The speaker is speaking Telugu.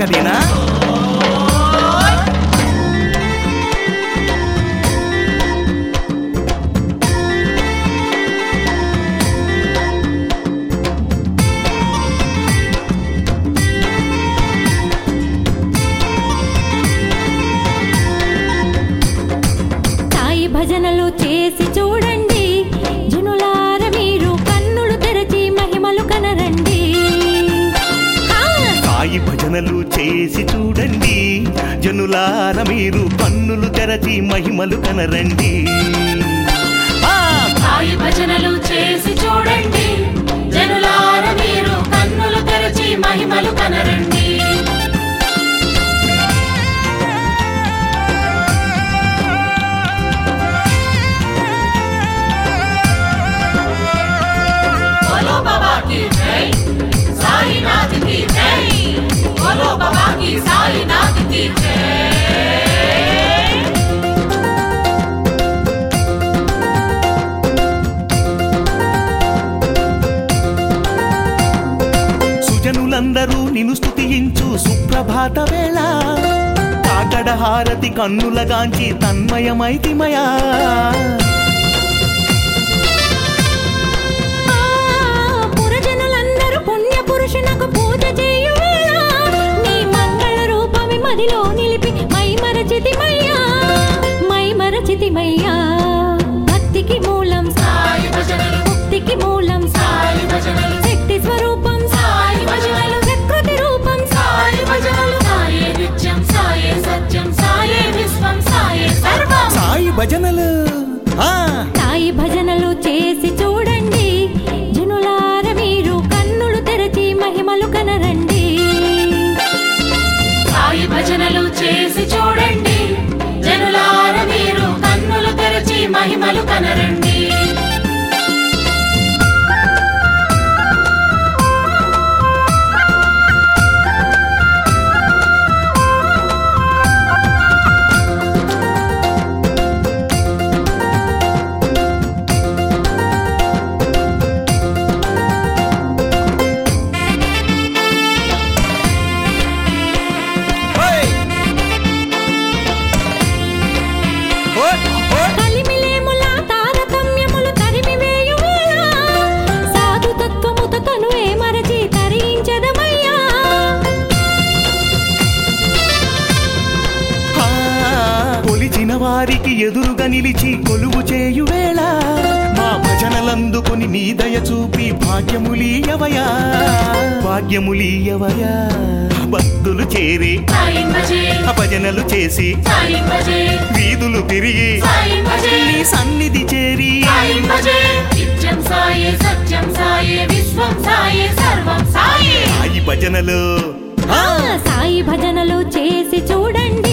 గదేనా సాయి భజనలు చేసి చూడండి జనులార మీరు కన్నులు తెరచి మహిమలు కనరండి ఆ, సాయి భజనలు చేసి చూడండి జనులార మీరు పన్నులు తెరచి మహిమలు కనరండి ఆ, సాయి భజనలు చేసి చూడండి జనులార మీరు కన్నులు తెరచి మహిమలు కనరండి बोलो बाबा की जय साईनाथ की जय बोलो बाबा की साईनाथ की जय సుజనులందరూ నిన్ను స్తుతించు సుప్రభాత వేళ కాకడ హారతి కన్నులగాంచి తన్మయమైతిమయా ఆ, పురజనులందరూ పుణ్య పురుషునకు పూజ చేయు వేళ నీ మంగళ రూపమి మదిలో నిలిపి మై మరచితిమయ్యా మై మరచితిమయ్యా భక్తికి మూలం సాయి భజనలు ముక్తికి మూలం సాయి భజనలు శక్తి స్వరూపం సాయి భజనలు ప్రకృతి రూపం సాయి భజనలు సాయే నిత్యం సాయే సత్యం సాయే విశ్వం సాయే సర్వం సాయి భజనలు ఆ సాయి భజనలు చేసి చూడండి జనులార మీరు కన్నులు తెరచి మహిమలు కనరండి సాయి భజనలు చేసి చూడండి జనులార మీరు కన్నులు తెరచి మహిమలు కనరండి ఓయ్! ఓయ్! ఓయ్! కలిమిలేముల తారతమ్యములు తరిమి వేయు వేళ సాధు తత్వముత తనువే మరచి తరించదమయ్యా ఆ, కొలిచిన వారికి ఎదురుగా నిలిచి కొలువు చేయు వేళ మా భజనలందుకొని నీ దయ చూపి భాగ్యములీయవయా భాగ్యములీయవయా భక్తులు చేరి సాయి భజే ఆ భజనలు చేసి సాయి భజే వీధులు తిరిగి సాయి భజే నీ సన్నిధి చేరి సాయి భజే నిత్యం సాయే సత్యం సాయే విశ్వం సాయే సర్వం సాయే సాయి భజనలు ఆ, సాయి భజనలు చేసి చూడండి